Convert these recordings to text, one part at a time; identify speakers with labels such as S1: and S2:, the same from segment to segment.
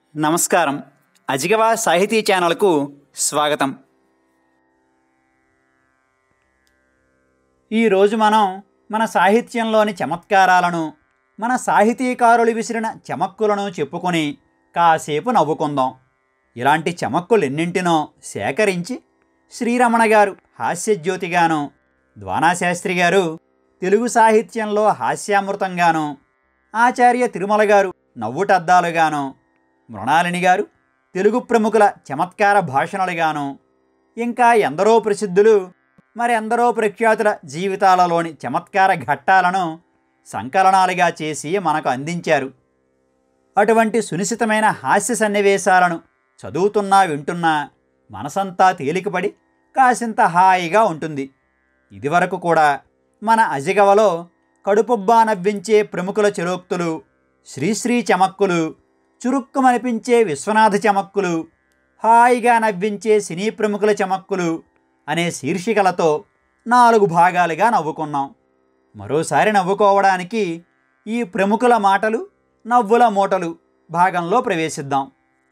S1: నమస్కారం అజిగవా సాహితీ ఛానల్కు స్వాగతం ఈరోజు మనం మన సాహిత్యంలోని చమత్కారాలను మన సాహితీకారులు విసిరిన చమక్కులను చెప్పుకొని కాసేపు నవ్వుకుందాం ఇలాంటి చమక్కులెన్నింటినో సేకరించి శ్రీరమణ గారు హాస్యజ్యోతిగాను ద్వానాశాస్త్రి గారు తెలుగు సాహిత్యంలో హాస్యామృతంగాను ఆచార్య తిరుమల గారు నవ్వుటద్దాలుగాను మృణాలిని గారు తెలుగు ప్రముఖుల చమత్కార భాషణలుగాను ఇంకా ఎందరో ప్రసిద్ధులు మరి ఎందరో ప్రఖ్యాతుల జీవితాలలోని చమత్కార ఘట్టాలను సంకలనాలుగా చేసి మనకు అందించారు అటువంటి సునిశితమైన హాస్య సన్నివేశాలను చదువుతున్నా వింటున్నా మనసంతా తేలికపడి కాసింత హాయిగా ఉంటుంది ఇదివరకు కూడా మన అజిగవలో కడుపుబ్బా నవ్వించే ప్రముఖుల చిరోక్తులు శ్రీశ్రీ చమక్కులు చురుక్కుమనిపించే విశ్వనాథ చమక్కులు హాయిగా నవ్వించే సినీ ప్రముఖుల చమక్కులు అనే శీర్షికలతో నాలుగు భాగాలుగా నవ్వుకున్నాం మరోసారి నవ్వుకోవడానికి ఈ ప్రముఖుల మాటలు నవ్వుల మూటలు భాగంలో ప్రవేశిద్దాం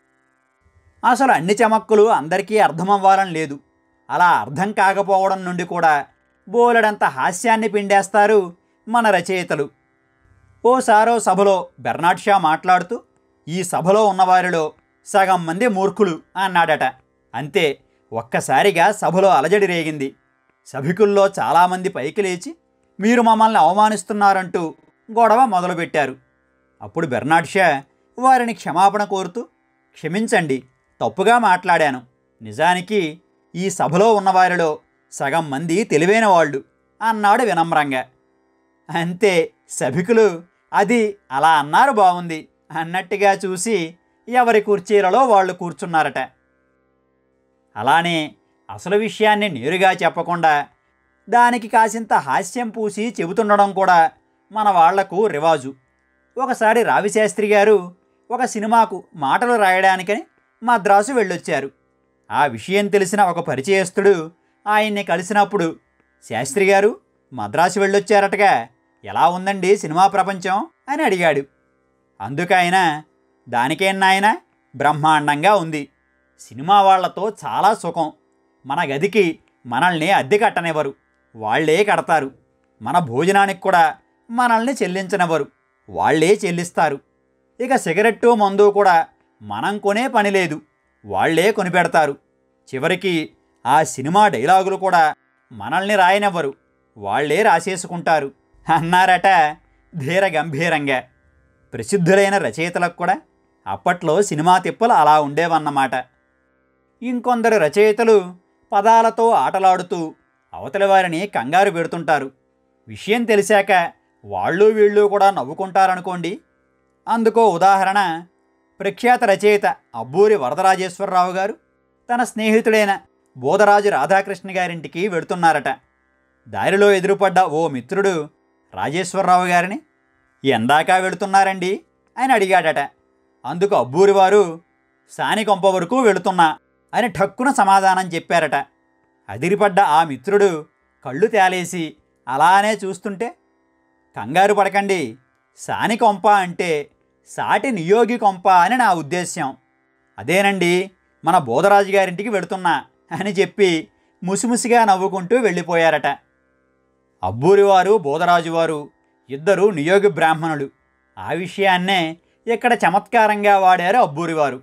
S1: అసలు అన్ని చమక్కులు అందరికీ అర్థమవ్వాలని లేదు అలా అర్థం కాకపోవడం నుండి కూడా బోలెడంత హాస్యాన్ని పిండేస్తారు మన రచయితలు ఓసారో సభలో బెర్నాడ్ షా మాట్లాడుతూ ఈ సభలో ఉన్నవారిలో సగం మంది మూర్ఖులు అన్నాడట అంతే ఒక్కసారిగా సభలో అలజడి రేగింది సభికుల్లో చాలామంది పైకి లేచి మీరు మమ్మల్ని అవమానిస్తున్నారంటూ గొడవ మొదలుపెట్టారు అప్పుడు బెర్నాడ్ షా వారిని క్షమాపణ కోరుతూ క్షమించండి తప్పుగా మాట్లాడాను నిజానికి ఈ సభలో ఉన్నవారిలో సగం మంది తెలివైన వాళ్ళు అన్నాడు వినమ్రంగా అంతే సభికులు అది అలా అన్నారు బాగుంది అన్నట్టుగా చూసి ఎవరి కుర్చీలలో వాళ్ళు కూర్చున్నారట అలానే అసలు విషయాన్ని నేరుగా చెప్పకుండా దానికి కాసింత హాస్యం పూసి చెబుతుండడం కూడా మన వాళ్లకు రివాజు ఒకసారి రావిశాస్త్రి గారు ఒక సినిమాకు మాటలు రాయడానికని మద్రాసు వెళ్ళొచ్చారు ఆ విషయం తెలిసిన ఒక పరిచయస్తుడు ఆయన్ని కలిసినప్పుడు శాస్త్రి గారు మద్రాసు వెళ్ళొచ్చారటగా ఎలా ఉందండి సినిమా ప్రపంచం అని అడిగాడు అందుకైనా దానికేం నాయన బ్రహ్మాండంగా ఉంది సినిమా వాళ్లతో చాలా సుఖం మన గదికి మనల్ని అద్దె కట్టనివ్వరు వాళ్లే కడతారు మన భోజనానికి కూడా మనల్ని చెల్లించనివ్వరు వాళ్లే చెల్లిస్తారు ఇక సిగరెట్టు మందు కూడా మనం కొనే పని లేదు వాళ్లే కొనిపెడతారు చివరికి ఆ సినిమా డైలాగులు కూడా మనల్ని రాయనివ్వరు వాళ్లే రాసేసుకుంటారు అన్నారట ధీర గంభీరంగా ప్రసిద్ధులైన రచయితలకు కూడా అప్పట్లో సినిమా తిప్పలు అలా ఉండేవన్నమాట ఇంకొందరు రచయితలు పదాలతో ఆటలాడుతూ అవతలి వారిని కంగారు పెడుతుంటారు విషయం తెలిసాక వాళ్ళు వీళ్ళు కూడా నవ్వుకుంటారనుకోండి అందుకో ఉదాహరణ ప్రఖ్యాత రచయిత అబ్బూరి వరదరాజేశ్వరరావు గారు తన స్నేహితుడైన బోధరాజు రాధాకృష్ణ గారింటికి వెడుతున్నారట దారిలో ఎదురుపడ్డ ఓ మిత్రుడు రాజేశ్వరరావు గారిని ఎందాకా వెళుతున్నారండి అని అడిగాడట అందుకు అబ్బూరి వారు సాని కొంప వరకు వెళుతున్నా అని ఠక్కున సమాధానం చెప్పారట అదిరిపడ్డ ఆ మిత్రుడు కళ్ళు తేలేసి అలానే చూస్తుంటే కంగారు పడకండి సాని కొంప అంటే సాటి నియోగి కొంప అని నా ఉద్దేశ్యం అదేనండి మన బోధరాజు గారింటికి వెళుతున్నా అని చెప్పి ముసిముసిగా నవ్వుకుంటూ వెళ్ళిపోయారట అబ్బూరివారు బోధరాజువారు ఇద్దరు నియోగి బ్రాహ్మణులు ఆ విషయాన్నే ఇక్కడ చమత్కారంగా వాడారు అబ్బూరివారు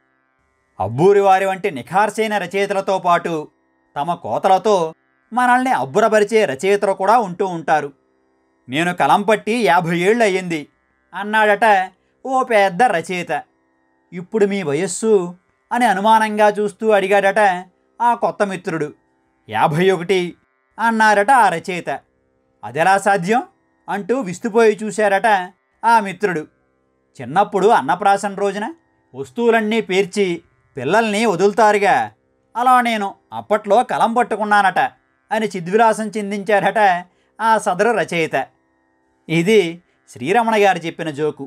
S1: అబ్బూరివారి వంటి నిఖార్సైన రచయితలతో పాటు తమ కోతలతో మనల్ని అబ్బురపరిచే రచయితలు కూడా ఉంటూ ఉంటారు నేను కలం పట్టి యాభై ఏళ్ళు అయ్యింది అన్నాడట ఓ పెద్ద రచయిత ఇప్పుడు మీ వయస్సు అని అనుమానంగా చూస్తూ అడిగాడట ఆ కొత్త మిత్రుడు యాభై ఒకటి అన్నారట ఆ రచయిత అదెలా సాధ్యం అంటూ విస్తుపోయి చూశారట ఆ మిత్రుడు చిన్నప్పుడు అన్నప్రాసన రోజున వస్తువులన్నీ పేర్చి పిల్లల్ని వదులుతారుగా అలా నేను అప్పట్లో కలం పట్టుకున్నానట అని చిద్విలాసం చిందించారట ఆ సదరు రచయిత ఇది శ్రీరమణ గారు చెప్పిన జోకు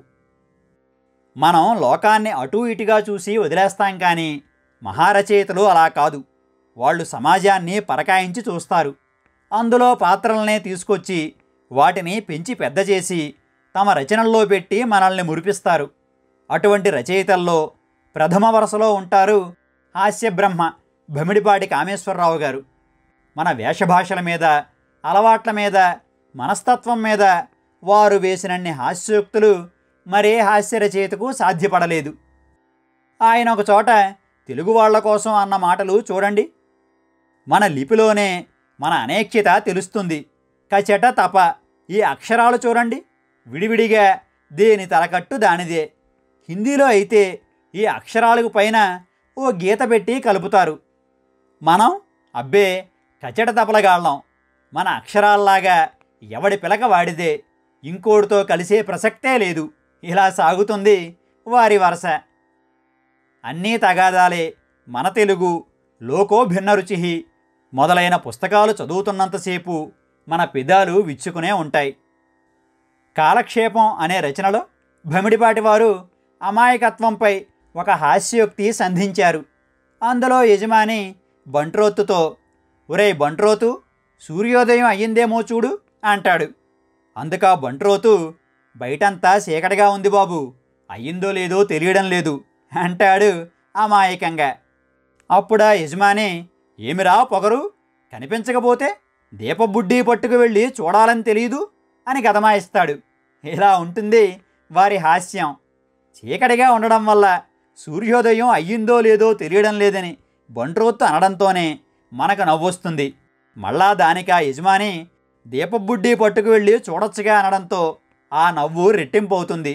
S1: మనం లోకాన్ని అటూ ఇటుగా చూసి వదిలేస్తాం కానీ మహారచయితలు అలా కాదు వాళ్ళు సమాజాన్ని పరకాయించి చూస్తారు అందులో పాత్రలనే తీసుకొచ్చి వాటిని పెంచి పెద్ద చేసి తమ రచనల్లో పెట్టి మనల్ని మురిపిస్తారు అటువంటి రచయితల్లో ప్రథమ వరుసలో ఉంటారు హాస్యబ్రహ్మ భమిడిపాటి కామేశ్వరరావు గారు మన వేషభాషల మీద అలవాట్ల మీద మనస్తత్వం మీద వారు వేసినన్ని హాస్యోక్తులు మరే హాస్య రచయితకు సాధ్యపడలేదు ఆయన ఒక చోట తెలుగు వాళ్ళ కోసం అన్న మాటలు చూడండి మన లిపిలోనే మన అనేక్యత తెలుస్తుంది కచట తప ఈ అక్షరాలు చూడండి విడివిడిగా దేని తలకట్టు దానిదే హిందీలో అయితే ఈ అక్షరాలకు పైన ఓ గీత పెట్టి కలుపుతారు మనం అబ్బే కచట తపలగాళ్ళం మన అక్షరాల్లాగా ఎవడి పిలక వాడిదే ఇంకోటితో కలిసే ప్రసక్తే లేదు ఇలా సాగుతుంది వారి వరస అన్నీ తగాదాలే మన తెలుగు లోకో భిన్న రుచి మొదలైన పుస్తకాలు చదువుతున్నంతసేపు మన పెదాలు విచ్చుకునే ఉంటాయి కాలక్షేపం అనే రచనలో భమిడిపాటి వారు అమాయకత్వంపై ఒక హాస్యోక్తి సంధించారు అందులో యజమాని బంట్రోతుతో ఒరే బంట్రోతు సూర్యోదయం అయ్యిందేమో చూడు అంటాడు అందుకా బంట్రోతు బయటంతా చీకటిగా ఉంది బాబు అయ్యిందో లేదో తెలియడం లేదు అంటాడు అమాయకంగా అప్పుడా యజమాని ఏమిరా పొగరు కనిపించకపోతే దీపబుడ్డి పట్టుకు వెళ్ళి చూడాలని తెలియదు అని గదమాయిస్తాడు ఇలా ఉంటుంది వారి హాస్యం చీకటిగా ఉండడం వల్ల సూర్యోదయం అయ్యిందో లేదో తెలియడం లేదని బంట్రోత్తు అనడంతోనే మనకు నవ్వొస్తుంది మళ్ళా దానికా యజమాని దీపబుడ్డి పట్టుకు వెళ్ళి చూడొచ్చుగా అనడంతో ఆ నవ్వు రెట్టింపవుతుంది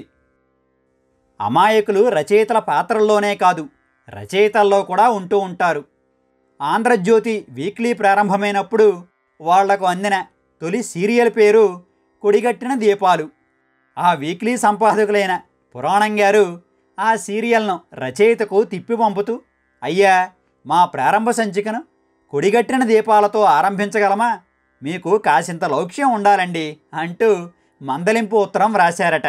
S1: అమాయకులు రచయితల పాత్రల్లోనే కాదు రచయితల్లో కూడా ఉంటూ ఉంటారు ఆంధ్రజ్యోతి వీక్లీ ప్రారంభమైనప్పుడు వాళ్లకు అందిన తొలి సీరియల్ పేరు కొడిగట్టిన దీపాలు ఆ వీక్లీ సంపాదకులైన పురాణం గారు ఆ సీరియల్ను రచయితకు తిప్పి పంపుతూ అయ్యా మా ప్రారంభ సంచికను కొడిగట్టిన దీపాలతో ఆరంభించగలమా మీకు కాసింత లౌక్యం ఉండాలండి అంటూ మందలింపు ఉత్తరం వ్రాశారట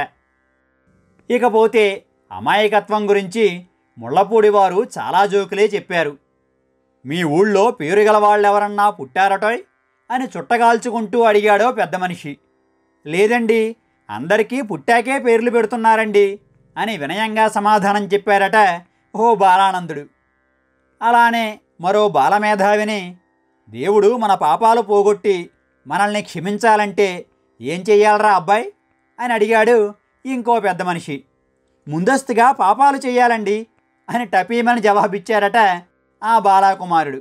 S1: ఇకపోతే అమాయకత్వం గురించి ముళ్ళపూడి వారు చాలా జోకులే చెప్పారు మీ ఊళ్ళో పేరు గల వాళ్ళెవరన్నా పుట్టారటోయ్ అని చుట్టగాల్చుకుంటూ అడిగాడో పెద్ద మనిషి లేదండి అందరికీ పుట్టాకే పేర్లు పెడుతున్నారండి అని వినయంగా సమాధానం చెప్పారట ఓ బాలానందుడు అలానే మరో బాలమేధావిని దేవుడు మన పాపాలు పోగొట్టి మనల్ని క్షమించాలంటే ఏం చెయ్యాలరా అబ్బాయి అని అడిగాడు ఇంకో పెద్ద మనిషి ముందస్తుగా పాపాలు చెయ్యాలండి అని టపీమని జవాబిచ్చారట ఆ బాలాకుమారుడు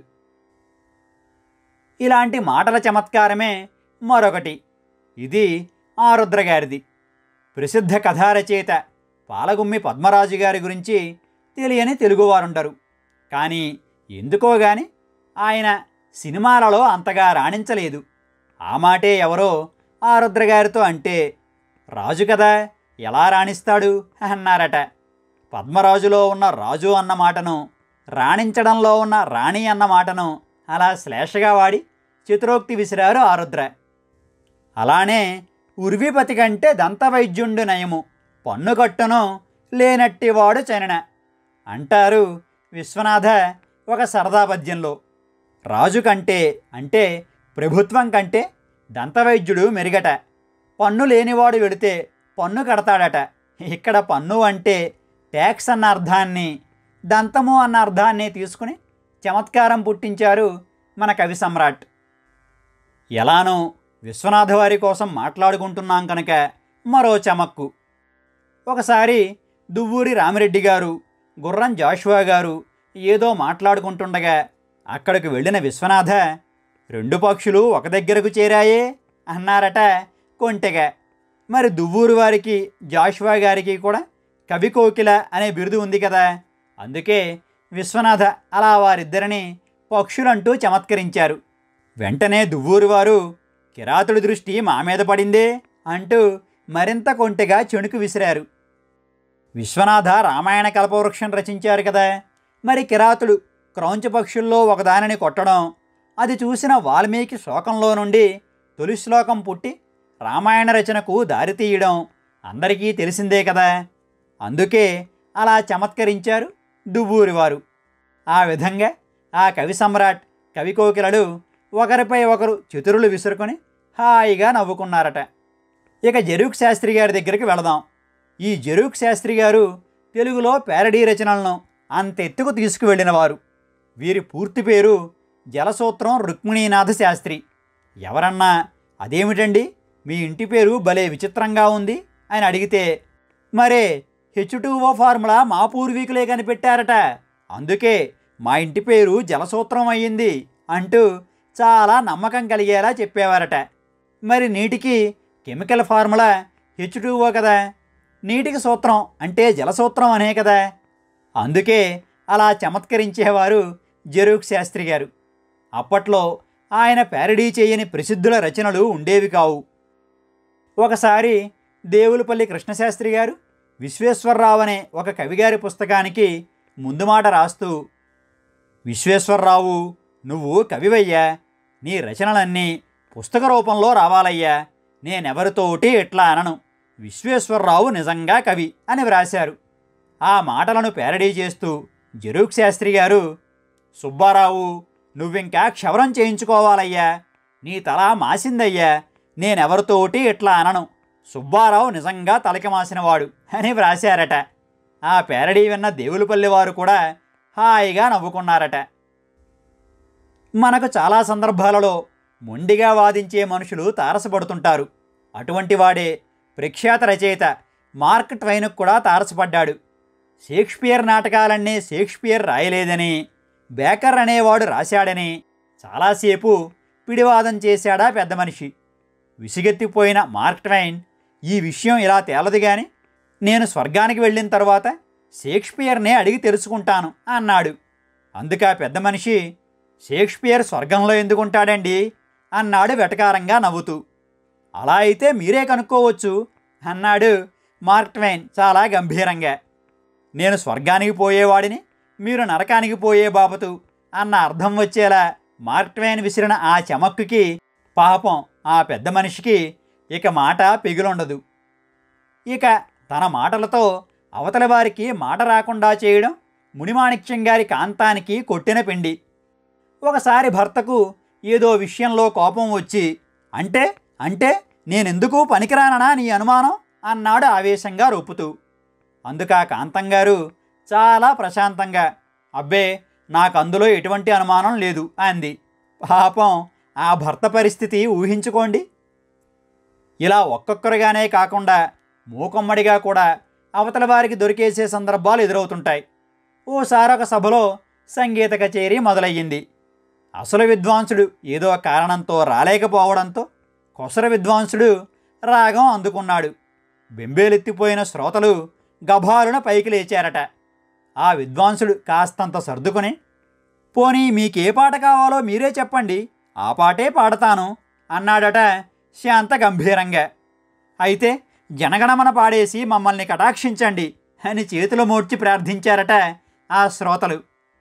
S1: ఇలాంటి మాటల చమత్కారమే మరొకటి ఇది ఆరుద్ర గారిది ప్రసిద్ధ కథారచయిత పాలగుమ్మి పద్మరాజు గారి గురించి తెలియని తెలుగువారుండరు కానీ ఎందుకో గాని ఆయన సినిమాలలో అంతగా రాణించలేదు ఆ మాటే ఎవరో ఆరుద్ర గారితో అంటే రాజు కదా ఎలా రాణిస్తాడు అన్నారట పద్మరాజులో ఉన్న రాజు అన్న మాటను రాణించడంలో ఉన్న రాణి అన్న మాటను అలా శ్లేషగా వాడి చిత్రోక్తి విసిరారు ఆరుద్ర అలానే ఉర్విపతి కంటే దంతవైద్యుండు నయము పన్నుకట్టును లేనట్టివాడు చనిన అంటారు విశ్వనాథ ఒక సరదా పద్యంలో రాజు కంటే అంటే ప్రభుత్వం కంటే దంతవైద్యుడు మెరుగట పన్ను లేనివాడు వెడితే పన్ను కడతాడట ఇక్కడ పన్ను అంటే ట్యాక్స్ అన్న అర్థాన్ని దంతము అన్న అర్థాన్ని తీసుకుని చమత్కారం పుట్టించారు మన కవి సమ్రాట్ ఎలానో విశ్వనాథ వారి కోసం మాట్లాడుకుంటున్నాం కనుక మరో చమక్కు ఒకసారి దువ్వూరి రామిరెడ్డి గారు గుర్రం జాషువా గారు ఏదో మాట్లాడుకుంటుండగా అక్కడికి వెళ్ళిన విశ్వనాథ రెండు పక్షులు ఒక దగ్గరకు చేరాయే అన్నారట కొంటెగా మరి దువ్వూరు వారికి జాషువా గారికి కూడా కవి కోకిల అనే బిరుదు ఉంది కదా అందుకే విశ్వనాథ అలా వారిద్దరిని పక్షులంటూ చమత్కరించారు వెంటనే దువ్వూరు వారు కిరాతుడి దృష్టి మా మీద పడిందే అంటూ మరింత కొంటెగా చెణుకు విసిరారు విశ్వనాథ రామాయణ కల్పవృక్షం రచించారు కదా మరి కిరాతుడు క్రౌంచ పక్షుల్లో ఒకదానిని కొట్టడం అది చూసిన వాల్మీకి శ్లోకంలో నుండి తొలి శ్లోకం పుట్టి రామాయణ రచనకు దారితీయడం అందరికీ తెలిసిందే కదా అందుకే అలా చమత్కరించారు దువ్వూరి వారు ఆ విధంగా ఆ కవి సమ్రాట్ కవి కోకిలలు ఒకరిపై ఒకరు చతురులు విసురుకొని హాయిగా నవ్వుకున్నారట ఇక జరూక్ శాస్త్రి గారి దగ్గరికి వెళదాం ఈ జరూక్ శాస్త్రి గారు తెలుగులో ప్యారడీ రచనలను అంతెత్తుకు తీసుకువెళ్ళినవారు వీరి పూర్తి పేరు జలసూత్రం రుక్మిణీనాథ శాస్త్రి ఎవరన్నా అదేమిటండి మీ ఇంటి పేరు భలే విచిత్రంగా ఉంది అని అడిగితే మరే హెచ్ టూఓ ఫార్ములా మా పూర్వీకులే కనిపెట్టారట అందుకే మా ఇంటి పేరు జలసూత్రం అయ్యింది అంటూ చాలా నమ్మకం కలిగేలా చెప్పేవారట మరి నీటికి కెమికల్ ఫార్ములా హెచ్ టూఓ కదా నీటికి సూత్రం అంటే జలసూత్రం అనే కదా అందుకే అలా చమత్కరించేవారు జరూక్ శాస్త్రి గారు అప్పట్లో ఆయన ప్యారడీ చేయని ప్రసిద్ధుల రచనలు ఉండేవి కావు ఒకసారి దేవులపల్లి కృష్ణశాస్త్రి గారు విశ్వేశ్వరరావు అనే ఒక కవిగారి పుస్తకానికి ముందు మాట రాస్తూ విశ్వేశ్వరరావు నువ్వు కవివయ్యా నీ రచనలన్నీ పుస్తక రూపంలో రావాలయ్యా నేనెవరితోటి ఇట్లా అనను విశ్వేశ్వరరావు నిజంగా కవి అని వ్రాశారు ఆ మాటలను పేరడీ చేస్తూ జరూక్ శాస్త్రి గారు సుబ్బారావు నువ్వింకా క్షవరం చేయించుకోవాలయ్యా నీ తల మాసిందయ్యా నేనెవరితోటి ఇట్లా అనను సుబ్బారావు నిజంగా తలకి మాసినవాడు అని వ్రాశారట ఆ పేరడీ విన్న దేవులపల్లి వారు కూడా హాయిగా నవ్వుకున్నారట మనకు చాలా సందర్భాలలో మొండిగా వాదించే మనుషులు తారసపడుతుంటారు అటువంటి వాడే ప్రఖ్యాత రచయిత మార్క్ ట్వైన్కు కూడా తారసపడ్డాడు షేక్స్పియర్ నాటకాలన్నీ షేక్స్పియర్ రాయలేదని బేకర్ అనేవాడు రాశాడని చాలాసేపు పిడివాదం చేశాడా పెద్ద మనిషి విసిగెత్తిపోయిన మార్క్ ట్వైన్ ఈ విషయం ఇలా తేలదు గాని నేను స్వర్గానికి వెళ్ళిన తర్వాత షేక్స్పియర్నే అడిగి తెలుసుకుంటాను అన్నాడు అందుకా పెద్ద మనిషి షేక్స్పియర్ స్వర్గంలో ఎందుకుంటాడండి అన్నాడు వెటకారంగా నవ్వుతూ అలా అయితే మీరే కనుక్కోవచ్చు అన్నాడు మార్క్ ట్వైన్ చాలా గంభీరంగా నేను స్వర్గానికి పోయేవాడిని మీరు నరకానికి పోయే బాబతు అన్న అర్థం వచ్చేలా మార్క్ ట్వైన్ విసిరిన ఆ చమక్కుకి పాపం ఆ పెద్ద మనిషికి ఇక మాట పెగులుండదు ఇక తన మాటలతో అవతల వారికి మాట రాకుండా చేయడం మునిమాణిక్యం గారి కాంతానికి కొట్టిన పిండి ఒకసారి భర్తకు ఏదో విషయంలో కోపం వచ్చి అంటే అంటే నేనెందుకు పనికిరాననా నీ అనుమానం అన్నాడు ఆవేశంగా రొప్పుతూ అందుకా కాంతం గారు చాలా ప్రశాంతంగా అబ్బే నాకు అందులో ఎటువంటి అనుమానం లేదు అంది పాపం ఆ భర్త పరిస్థితి ఊహించుకోండి ఇలా ఒక్కొక్కరుగానే కాకుండా మూకమ్మడిగా కూడా అవతల వారికి దొరికేసే సందర్భాలు ఎదురవుతుంటాయి ఓసారి ఒక సభలో సంగీత కచేరీ మొదలయ్యింది అసలు విద్వాంసుడు ఏదో కారణంతో రాలేకపోవడంతో కొసర విద్వాంసుడు రాగం అందుకున్నాడు బెంబేలెత్తిపోయిన శ్రోతలు గభాలున పైకి లేచారట ఆ విద్వాంసుడు కాస్తంత సర్దుకుని పోనీ మీకే పాట కావాలో మీరే చెప్పండి ఆ పాటే పాడతాను అన్నాడట శాంత గంభీరంగా అయితే జనగణమన పాడేసి మమ్మల్ని కటాక్షించండి అని చేతులు మోడ్చి ప్రార్థించారట ఆ శ్రోతలు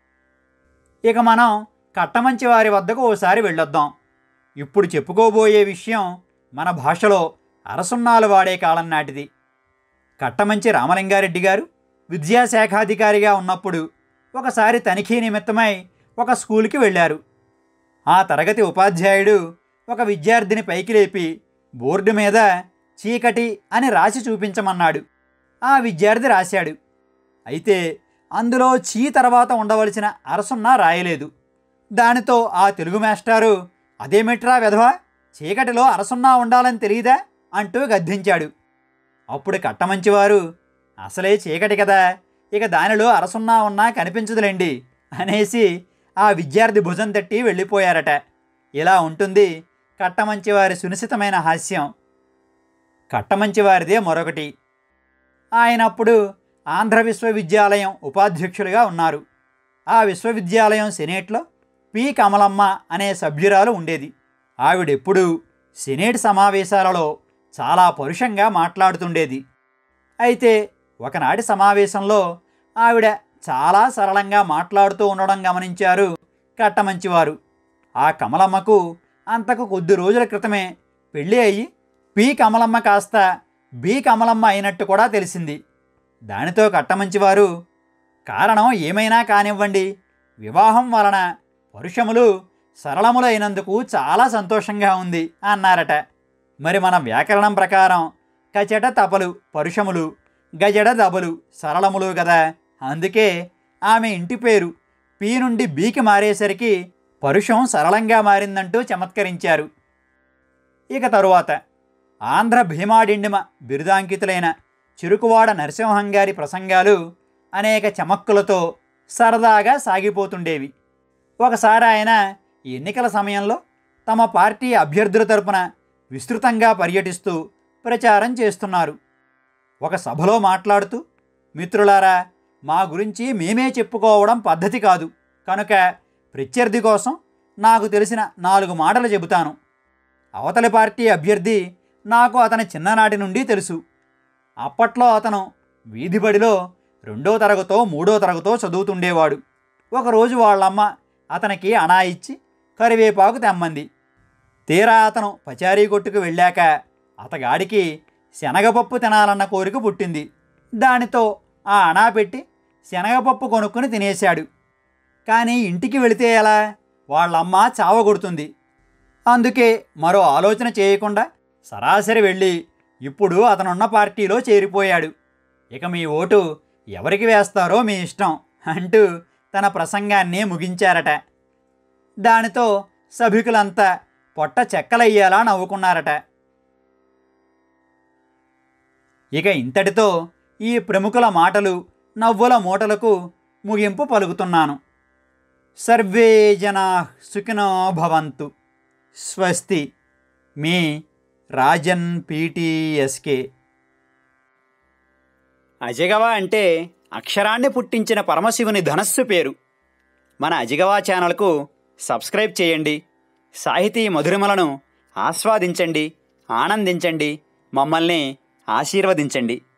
S1: ఇక మనం కట్టమంచి వారి వద్దకు ఓసారి వెళ్ళొద్దాం ఇప్పుడు చెప్పుకోబోయే విషయం మన భాషలో అరసున్నాలు వాడే కాలం నాటిది కట్టమంచి రామలింగారెడ్డి గారు విద్యాశాఖాధికారిగా ఉన్నప్పుడు ఒకసారి తనిఖీ నిమిత్తమై ఒక స్కూల్కి వెళ్ళారు ఆ తరగతి ఉపాధ్యాయుడు ఒక విద్యార్థిని పైకి లేపి బోర్డు మీద చీకటి అని రాసి చూపించమన్నాడు ఆ విద్యార్థి రాశాడు అయితే అందులో చీ తర్వాత ఉండవలసిన అరసున్నా రాయలేదు దానితో ఆ తెలుగు మాస్టారు అదేమిట్రా వెధవా చీకటిలో అరసున్నా ఉండాలని తెలియదా అంటూ గద్దించాడు అప్పుడు కట్టమంచివారు అసలే చీకటి కదా ఇక దానిలో అరసున్నా ఉన్నా కనిపించదులేండి అనేసి ఆ విద్యార్థి భుజం తట్టి వెళ్ళిపోయారట ఇలా ఉంటుంది కట్టమంచివారి సునిశితమైన హాస్యం కట్టమంచివారిదే మరొకటి ఆయన అప్పుడు ఆంధ్ర విశ్వవిద్యాలయం ఉపాధ్యక్షులుగా ఉన్నారు ఆ విశ్వవిద్యాలయం సెనేట్లో పి కమలమ్మ అనే సభ్యురాలు ఉండేది ఆవిడెప్పుడూ సెనేట్ సమావేశాలలో చాలా పరుషంగా మాట్లాడుతుండేది అయితే ఒకనాటి సమావేశంలో ఆవిడ చాలా సరళంగా మాట్లాడుతూ ఉండడం గమనించారు కట్టమంచివారు ఆ కమలమ్మకు అంతకు కొద్ది రోజుల క్రితమే పెళ్ళి అయ్యి పి కమలమ్మ కాస్త బి కమలమ్మ అయినట్టు కూడా తెలిసింది దానితో కట్టమంచివారు కారణం ఏమైనా కానివ్వండి వివాహం వలన పరుషములు సరళములైనందుకు చాలా సంతోషంగా ఉంది అన్నారట మరి మన వ్యాకరణం ప్రకారం కచట తపలు పరుషములు గజడ దబలు సరళములు కదా అందుకే ఆమె ఇంటి పేరు పి నుండి బీకి మారేసరికి పరుషం సరళంగా మారిందంటూ చమత్కరించారు ఇక తరువాత ఆంధ్ర భీమాడిండిమ బిరుదాంకితులైన చిరుకువాడ నరసింహంగారి ప్రసంగాలు అనేక చమక్కులతో సరదాగా సాగిపోతుండేవి ఒకసారి ఆయన ఎన్నికల సమయంలో తమ పార్టీ అభ్యర్థుల తరపున విస్తృతంగా పర్యటిస్తూ ప్రచారం చేస్తున్నారు ఒక సభలో మాట్లాడుతూ మిత్రులారా మా గురించి మేమే చెప్పుకోవడం పద్ధతి కాదు కనుక ప్రత్యర్థి కోసం నాకు తెలిసిన నాలుగు మాటలు చెబుతాను అవతలి పార్టీ అభ్యర్థి నాకు అతని చిన్ననాటి నుండి తెలుసు అప్పట్లో అతను వీధిబడిలో రెండో తరగతో మూడో తరగతో చదువుతుండేవాడు ఒకరోజు వాళ్ళమ్మ అతనికి అణా ఇచ్చి కరివేపాకు తెమ్మంది తీరా అతను పచారీ కొట్టుకు వెళ్ళాక అతగాడికి శనగపప్పు తినాలన్న కోరిక పుట్టింది దానితో ఆ అణా పెట్టి శనగపప్పు కొనుక్కొని తినేశాడు కానీ ఇంటికి వెళితే ఎలా వాళ్ళమ్మ చావగొడుతుంది అందుకే మరో ఆలోచన చేయకుండా సరాసరి వెళ్ళి ఇప్పుడు అతనున్న పార్టీలో చేరిపోయాడు ఇక మీ ఓటు ఎవరికి వేస్తారో మీ ఇష్టం అంటూ తన ప్రసంగాన్ని ముగించారట దానితో సభికులంతా పొట్ట చెక్కలయ్యేలా నవ్వుకున్నారట ఇక ఇంతటితో ఈ ప్రముఖుల మాటలు నవ్వుల మూటలకు ముగింపు పలుకుతున్నాను సర్వే జనా సుఖినో భవంతు స్వస్తి మీ రాజన్ పీటీఎస్కే అజగవ అంటే అక్షరాన్ని పుట్టించిన పరమశివుని ధనస్సు పేరు మన అజిగవా ఛానల్కు సబ్స్క్రైబ్ చేయండి సాహితీ మధురిమలను ఆస్వాదించండి ఆనందించండి మమ్మల్ని ఆశీర్వదించండి